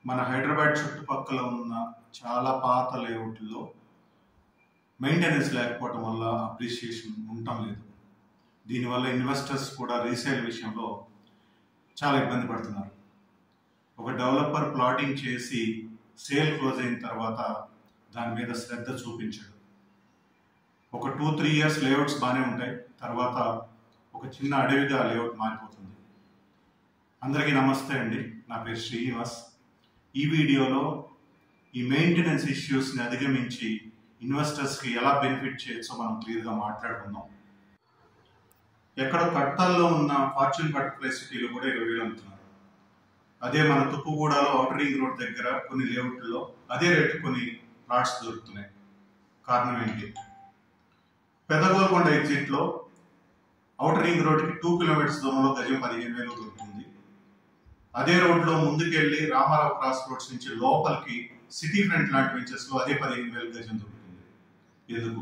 మన హైదరాబాద్ చుట్టుపక్కల ఉన్న చాలా పాత లేఅవుట్లో మెయింటెనెన్స్ లేకపోవటం వల్ల అప్రిషియేషన్ ఉండటం లేదు దీనివల్ల ఇన్వెస్టర్స్ కూడా రీసేల్ విషయంలో చాలా ఇబ్బంది పడుతున్నారు ఒక డెవలపర్ ప్లాటింగ్ చేసి సేల్ క్లోజ్ అయిన తర్వాత దాని మీద శ్రద్ధ చూపించడు ఒక టూ త్రీ ఇయర్స్ లేఅవుట్స్ బాగానే ఉంటాయి తర్వాత ఒక చిన్న అడవిగా లేఅవుట్ మారిపోతుంది అందరికీ నమస్తే అండి నా పేరు శ్రీనివాస్ ఈ వీడియోలో ఈ మెయింటెనెన్స్ ఇష్యూస్ని అధిగమించి ఇన్వెస్టర్స్కి ఎలా బెనిఫిట్ చేయొచ్చో మనం క్లియర్గా మాట్లాడుకుందాం ఎక్కడో కట్టల్లో ఉన్న ఫార్చ్యూన్ బటర్ఫ్లై సిటీలో కూడా ఇరవై వేలు అమ్ముతున్నారు అదే మన తుక్కుగూడలో ఔటర్ రింగ్ రోడ్ దగ్గర కొన్ని లేఅవుట్లో అదే రేటు కొన్ని ప్లాట్స్ దొరుకుతున్నాయి కారణం ఏంటి పెదగోల్కొండ ఎగ్జిట్లో ఔటర్ రింగ్ రోడ్కి టూ కిలోమీటర్స్ దూరంలో గజం పదిహేను వేలు దొరుకుతుంది అదే రోడ్లో ముందుకెళ్ళి రామారావు క్రాస్ రోడ్స్ నుంచి లోపలికి సిటీ ఫ్రంట్ లాంటి వెంచర్స్ లో అదే పదిహేను వేలు గజం దొరుకుతుంది ఎందుకు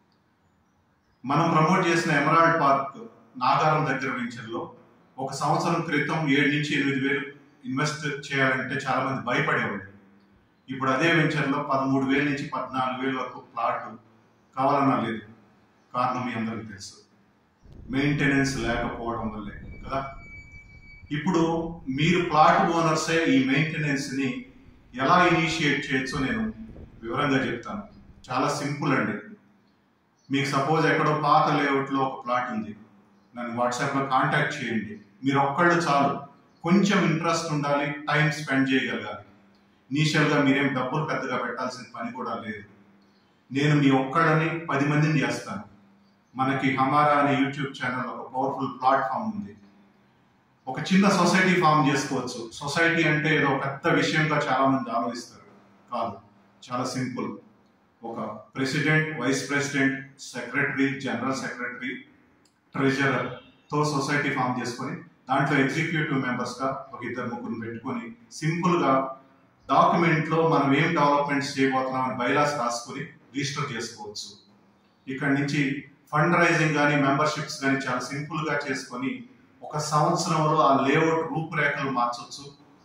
మనం ప్రమోట్ చేసిన ఎమరాల్డ్ పార్క్ నాగారం దగ్గర వెంచర్ లో ఒక సంవత్సరం క్రితం ఏడు నుంచి ఎనిమిది వేలు ఇన్వెస్ట్ చేయాలంటే చాలా మంది భయపడేవాళ్ళు ఇప్పుడు అదే వెంచర్ లో పదమూడు వేల నుంచి పద్నాలుగు వేల వరకు ప్లాట్ కావాలన్నా లేదు కారణం మీ అందరికీ తెలుసు మెయింటెనెన్స్ లేకపోవడం వల్లే కదా ఇప్పుడు మీరు ప్లాట్ ఓనర్సే ఈ మెయింటెనెన్స్ ని ఎలా ఇనిషియేట్ చేయొచ్చో నేను వివరంగా చెప్తాను చాలా సింపుల్ అండి మీకు సపోజ్ ఎక్కడో పాత లేఅవుట్ లో ఒక ప్లాట్ ఉంది నన్ను వాట్సాప్ లో కాంటాక్ట్ చేయండి మీరు ఒక్కళ్ళు చాలు కొంచెం ఇంట్రెస్ట్ ఉండాలి టైం స్పెండ్ చేయగలగాలి ఇనీషియల్ గా మీరేం డబ్బులు పెద్దగా పెట్టాల్సిన పని కూడా లేదు నేను మీ ఒక్కడని పది మందిని చేస్తాను మనకి హమారా అనే యూట్యూబ్ ఛానల్ ఒక పవర్ఫుల్ ప్లాట్ఫామ్ ఉంది ఒక చిన్న సొసైటీ ఫామ్ చేసుకోవచ్చు సొసైటీ అంటే ఏదో పెద్ద విషయంగా చాలా మంది ఆలోచిస్తారు కాదు చాలా సింపుల్ ఒక president vice president secretary general secretary treasurer తో సొసైటీ ఫామ్ చేసుకొని దాంట్లో ఎగ్జిక్యూటివ్ మెంబర్స్ గా ఒక ఇద్దరు ముగ్గురు పెట్టుకొని సింపుల్ గా డాక్యుమెంట్ లో మనం ఏం డెవలప్మెంట్స్ చేయబోతున్నాం అని బైలాస్ రాసుకొని రిజిస్టర్ చేసుకోవచ్చు ఇక్కడ నుంచి ఫండ్ రైజింగ్ కానీ మెంబర్షిప్స్ కానీ చాలా సింపుల్ గా చేసుకొని ఒక సంవత్సరంలో ఆ లేఅవుట్ రూపురేఖలు మార్చొచ్చు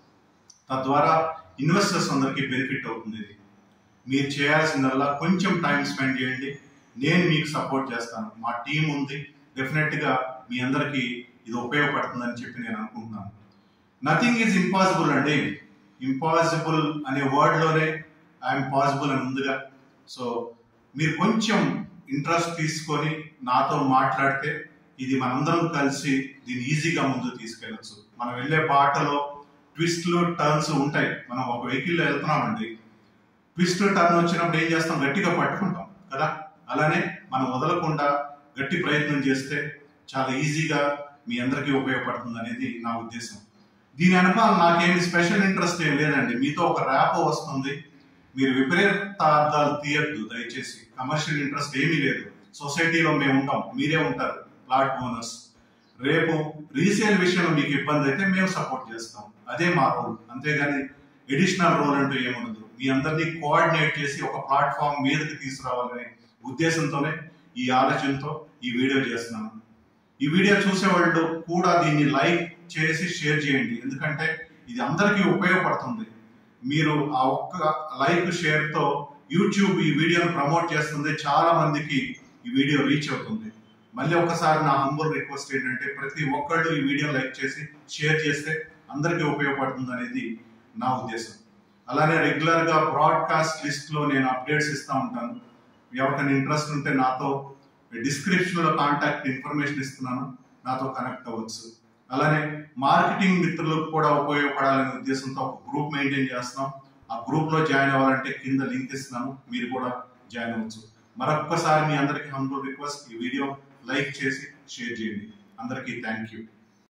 తద్వారా ఇన్వెస్టర్స్ అందరికీ బెనిఫిట్ అవుతుంది ఇది మీరు చేయాల్సిందల్లా కొంచెం టైం స్పెండ్ చేయండి నేను మీకు సపోర్ట్ చేస్తాను మా టీం ఉంది డెఫినెట్ గా మీ అందరికీ ఇది ఉపయోగపడుతుందని చెప్పి నేను అనుకుంటున్నాను నథింగ్ ఈజ్ ఇంపాసిబుల్ అండి ఇంపాసిబుల్ అనే వర్డ్ లోనే ఐఎమ్ పాసిబుల్ అని ఉందిగా సో మీరు కొంచెం ఇంట్రెస్ట్ తీసుకొని నాతో మాట్లాడితే ఇది మనందరం కలిసి దీన్ని ఈజీగా ముందు తీసుకెళ్ళచ్చు మనం వెళ్ళే బాటలో ట్విస్ట్లు టర్న్స్ ఉంటాయి మనం ఒక వెహికల్లో వెళ్తున్నామండి ట్విస్ట్ టర్న్ వచ్చినప్పుడు ఏం చేస్తాం గట్టిగా పట్టుకుంటాం కదా అలానే మనం వదలకుండా గట్టి ప్రయత్నం చేస్తే చాలా ఈజీగా మీ అందరికీ ఉపయోగపడుతుంది అనేది నా ఉద్దేశం దీని వెనకాల నాకేమి స్పెషల్ ఇంట్రెస్ట్ ఏం లేదండి మీతో ఒక ర్యాప్ వస్తుంది మీరు విపరీతార్థాలు తీయద్దు దయచేసి కమర్షియల్ ఇంట్రెస్ట్ ఏమీ లేదు సొసైటీలో మేము ఉంటాం మీరే ఉంటారు ప్లాట్ ఓనర్స్ రేపు రీసేల్ విషయంలో మీకు ఇబ్బంది అయితే మేము సపోర్ట్ చేస్తాం అదే మా రోల్ అంతేగాని ఎడిషనల్ రోల్ అంటూ ఏముండదు మీ అందరినీ కోఆర్డినేట్ చేసి ఒక ప్లాట్ఫామ్ మీదకి తీసుకురావాలనే ఉద్దేశంతోనే ఈ ఆలోచనతో ఈ వీడియో చేస్తున్నాను ఈ వీడియో చూసే వాళ్ళు కూడా దీన్ని లైక్ చేసి షేర్ చేయండి ఎందుకంటే ఇది అందరికీ ఉపయోగపడుతుంది మీరు ఆ ఒక్క లైక్ షేర్ తో యూట్యూబ్ ఈ వీడియోను ప్రమోట్ చేస్తుంది చాలా మందికి ఈ వీడియో రీచ్ అవుతుంది మళ్ళీ ఒకసారి నా హంబుల్ రిక్వెస్ట్ ఏంటంటే ప్రతి ఒక్కళ్ళు ఈ వీడియో లైక్ చేసి షేర్ చేస్తే అందరికీ ఉపయోగపడుతుంది అనేది నా ఉద్దేశం అలానే రెగ్యులర్ గా బ్రాడ్కాస్ట్ లిస్ట్ లో నేను అప్డేట్స్ ఇస్తూ ఉంటాను ఎవరికైనా ఇంట్రెస్ట్ ఉంటే నాతో డిస్క్రిప్షన్ లో కాంటాక్ట్ ఇన్ఫర్మేషన్ ఇస్తున్నాను నాతో కనెక్ట్ అవ్వచ్చు అలానే మార్కెటింగ్ మిత్రులకు కూడా ఉపయోగపడాలనే ఉద్దేశంతో ఒక గ్రూప్ మెయింటైన్ చేస్తున్నాం ఆ గ్రూప్ లో జాయిన్ అవ్వాలంటే కింద లింక్ ఇస్తున్నాను మీరు కూడా జాయిన్ అవ్వచ్చు మరొక్కసారి మీ అందరికీ హంబుల్ రిక్వెస్ట్ ఈ వీడియో లైక్ చేసి షేర్ చేయండి అందరికీ థ్యాంక్ యూ